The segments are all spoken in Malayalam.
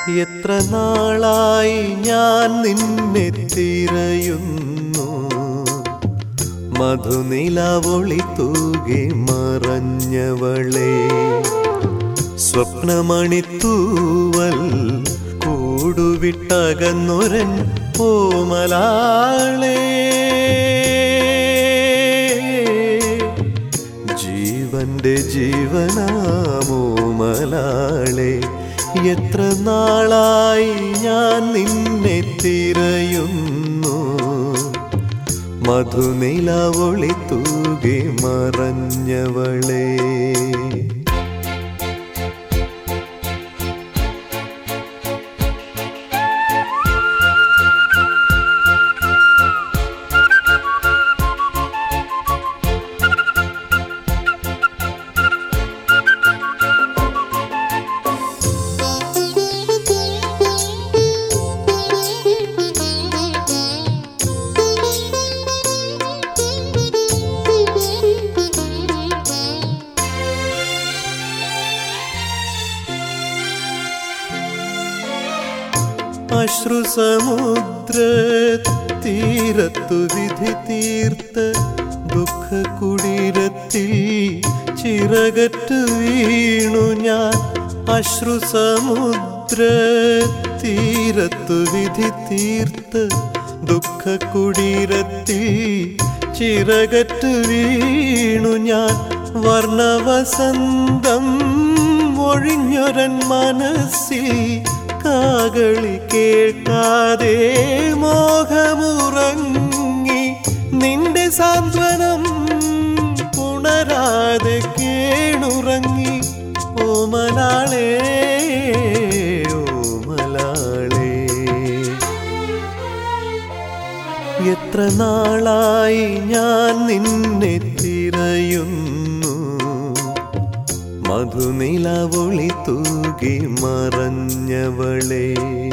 എത്ര നാളായി ഞാൻ നിന്നെ തിരയുന്നു മധുനിലാവൊളി തൂകി മറഞ്ഞവളെ സ്വപ്നമണിത്തൂവൽ കൂടുവിട്ടകന്നൊരൻ ഓമലാളേ ജീവന്റെ ജീവനാമോമലാളെ എത്ര നാളായി ഞാൻ നിന്നെ തിരയുന്നു മധുനിലാവൊളി തൂകി മറഞ്ഞവളേ അശ്രുസമുദ്ര തീരത്തു വിധി തീർത്ത ദുഃഖ കുടീരത്തിൽ ചിറകറ്റ് വീണു ഞാൻ അശ്രുസമുദ്ര തീരത്തു വിധി തീർത്ത ദുഃഖ കുടീരത്തിൽ ചിറകറ്റ് വീണു ഞാൻ വർണ്ണവസന്തം ഒഴിഞ്ഞൊരൻ മനസ്സിൽ കാകളി കേൾക്കാതെ മോഹമുറങ്ങി നിന്റെ സാന്ത്വനം ഉണരാതെ കേണുറങ്ങി ഓമലാളേ ഓമലാളേ എത്ര നാളായി ഞാൻ നിന്നെ തിരയുന്നു മധുനിലാവൊളി തൂകി മറഞ്ഞവളേ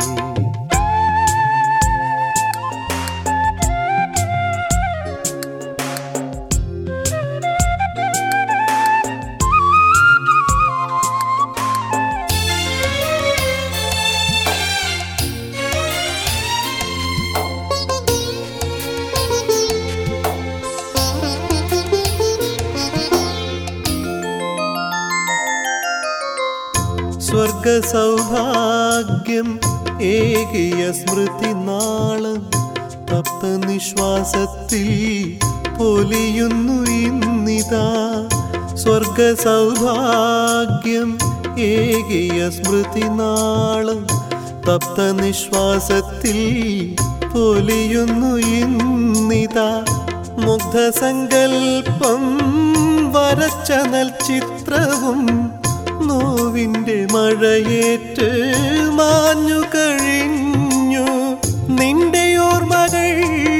സ്വർഗ സൗഭാഗ്യം ഏകിയ സ്മൃതി നാളം തപ്ത നിശ്വാസത്തിൽ പൊലിയുന്നു ഇന്നിതാ സ്വർഗ സൗഭാഗ്യം ഏകിയ സ്മൃതി നാളം തപ്ത നിശ്വാസത്തിൽ പൊലിയുന്നു ഇന്നിതാ മുഗ്ധസങ്കൽപ്പം വരച്ച നൽ ചിത്രവും നോവിൻ്റെ മഴയേറ്റ് മാഞ്ഞു കഴിഞ്ഞു നിന്റെ ഓർമ്മകൾ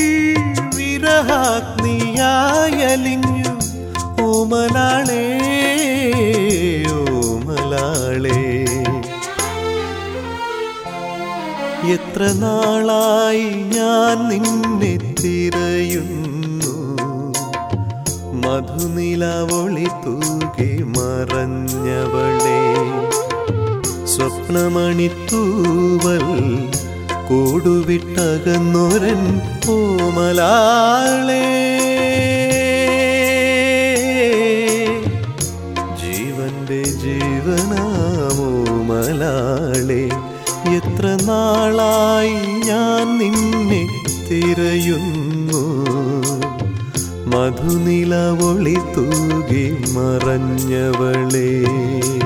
വിരഹാഗ്നിയായലിഞ്ഞു ഓമലാളേ ഓമലാളേ എത്ര നാളായി ഞാൻ നിന്നെ തിരയുന്നു മധുനിലാവൊളി തൂകി മറഞ്ഞവളെ സ്വപ്നമണിത്തൂവൽ കൂടുവിട്ടകന്നൊരൻ ഓമലാളേ ജീവന്റെ ജീവനാമോമലാളെ എത്ര നാളായി ഞാൻ നിന്നെ തിരയുന്നു മധുനിലവൊളി തൂകി മറഞ്ഞവളേ